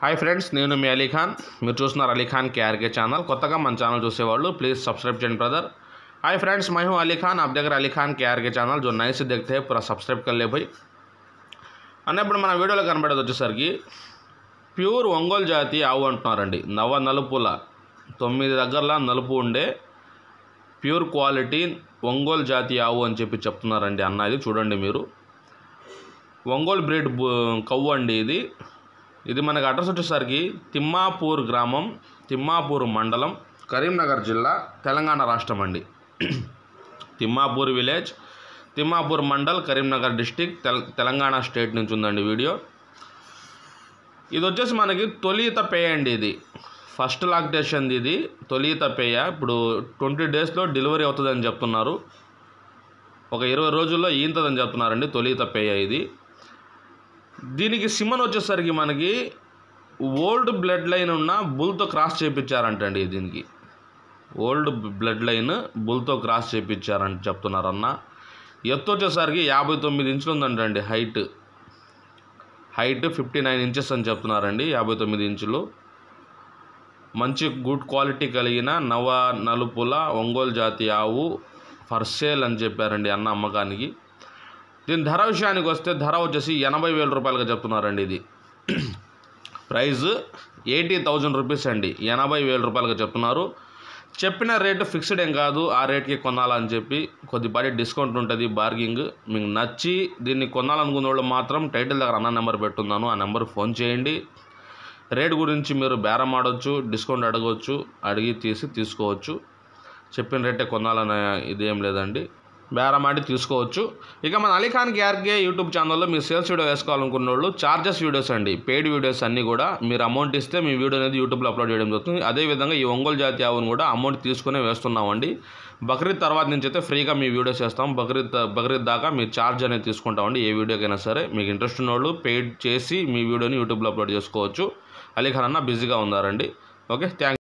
hi friends నేను మీ అలీఖాన్ మీరు చూస్తున్నారు అలీఖాన్ కేఆర్కే ఛానల్ కొత్తగా మన ఛానల్ చూసేవాళ్ళు ప్లీज़ सब्सक्राइब చేయండి ब्रदर हाय फ्रेंड्स मैं हूं अली खान आप देख रहे हैं अली खान के आर के ఛానల్ जो नए से देखते हैं पूरा सब्सक्राइब कर ले भाई అన్నప్పుడు మన వీడియోలో కనబడేది వచ్చేసరికి ప్యూర్ ఒంగోలు జాతి ఆవు అంటున్నారండి నవ నలుపుల తొమ్మిది దగ్గరలా నలుపు ఉండే ప్యూర్ క్వాలిటీ ఒంగోలు జాతి ఆవు అని చెప్పి చెప్తున్నారండి అన్న ఇది చూడండి మీరు ఒంగోలు బ్రీడ్ బు- కవ్వు అండి ఇది ఇది మనకి అడ్రస్ వచ్చేసరికి తిమ్మాపూర్ గ్రామం తిమ్మాపూర్ మండలం కరీంనగర్ జిల్లా తెలంగాణ రాష్ట్రం అండి తిమ్మాపూర్ విలేజ్ తిమ్మాపూర్ మండల్ కరీంనగర్ డిస్టిక్ తెల తెలంగాణ స్టేట్ నుంచి ఉందండి వీడియో ఇది వచ్చేసి మనకి తొలిత పేయ అండి ఇది ఫస్ట్ లాక్టేషన్ ఇది తొలిత పేయ ఇప్పుడు ట్వంటీ డేస్లో డెలివరీ అవుతుందని చెప్తున్నారు ఒక ఇరవై రోజుల్లో ఈంతదని చెప్తున్నారండి తొలిత పేయ ఇది దీనికి సిమన్ వచ్చేసరికి మనకి ఓల్డ్ బ్లడ్ లైన్ ఉన్న బుల్తో క్రాస్ చేయించారంటండి దీనికి ఓల్డ్ బ్లడ్ లైన్ బుల్తో క్రాస్ చేయించారని చెప్తున్నారు అన్న ఎత్తు వచ్చేసరికి యాభై తొమ్మిది ఇంచులు ఉందంటండి height height fifty nine inches అని చెప్తున్నారండి యాభై తొమ్మిది ఇంచులు మంచి గుడ్ క్వాలిటీ కలిగిన నవ నలుపుల ఒంగోలు జాతి ఆవు ఫర్ సేల్ అని చెప్పారండి అన్న అమ్మకానికి దీని ధర విషయానికి వస్తే ధర వచ్చేసి ఎనభై వేల రూపాయలుగా చెప్తున్నారండి ఇది ప్రైస్ ఎయిటీ థౌజండ్ రూపీస్ అండి ఎనభై వేల రూపాయలుగా చెప్తున్నారు చెప్పిన రేటు ఫిక్స్డ్ ఏం కాదు ఆ రేట్కి కొనాలని చెప్పి కొద్దిపాటి డిస్కౌంట్ ఉంటుంది బార్గింగ్ మీకు నచ్చి దీన్ని కొనాలనుకున్న వాళ్ళు మాత్రం టైటిల్ దగ్గర అన్న నెంబర్ పెట్టున్నాను ఆ నెంబర్ ఫోన్ చేయండి రేట్ గురించి మీరు బేరం ఆడవచ్చు డిస్కౌంట్ అడగవచ్చు అడిగి తీసి తీసుకోవచ్చు చెప్పిన రేటే కొనాలనే ఇదేం లేదండి బేరం ఆడి తీసుకోవచ్చు ఇక మన అలీఖాన్ కేఆర్కే యూట్యూబ్ ఛానల్లో మీరు సేల్స్ వీడియో వేసుకోవాలనుకున్న వాళ్ళు చార్జెస్ వీడియోస్ అండి పెయిడ్ వీడియోస్ అన్నీ కూడా మీరు అమౌంట్ ఇస్తే మీ వీడియో అనేది యూట్యూబ్లో అప్లోడ్ చేయడం జరుగుతుంది అదేవిధంగా ఈ ఒంగోలు జాతి ఆవును కూడా అమౌంట్ తీసుకునే వేస్తున్నామండి బక్రీద్ తర్వాత నుంచి అయితే ఫ్రీగా మీ వీడియోస్ వేస్తాం బక్రీద్ బక్రీద్ దాకా మీ ఛార్జ్ అనేది తీసుకుంటామండి ఏ వీడియోకైనా సరే మీకు ఇంట్రెస్ట్ ఉన్న వాళ్ళు పెయిడ్ చేసి మీ వీడియోని యూట్యూబ్లో అప్లోడ్ చేసుకోవచ్చు అలీఖాన్ అన్న బిజీగా ఉన్నారండి ఓకే థ్యాంక్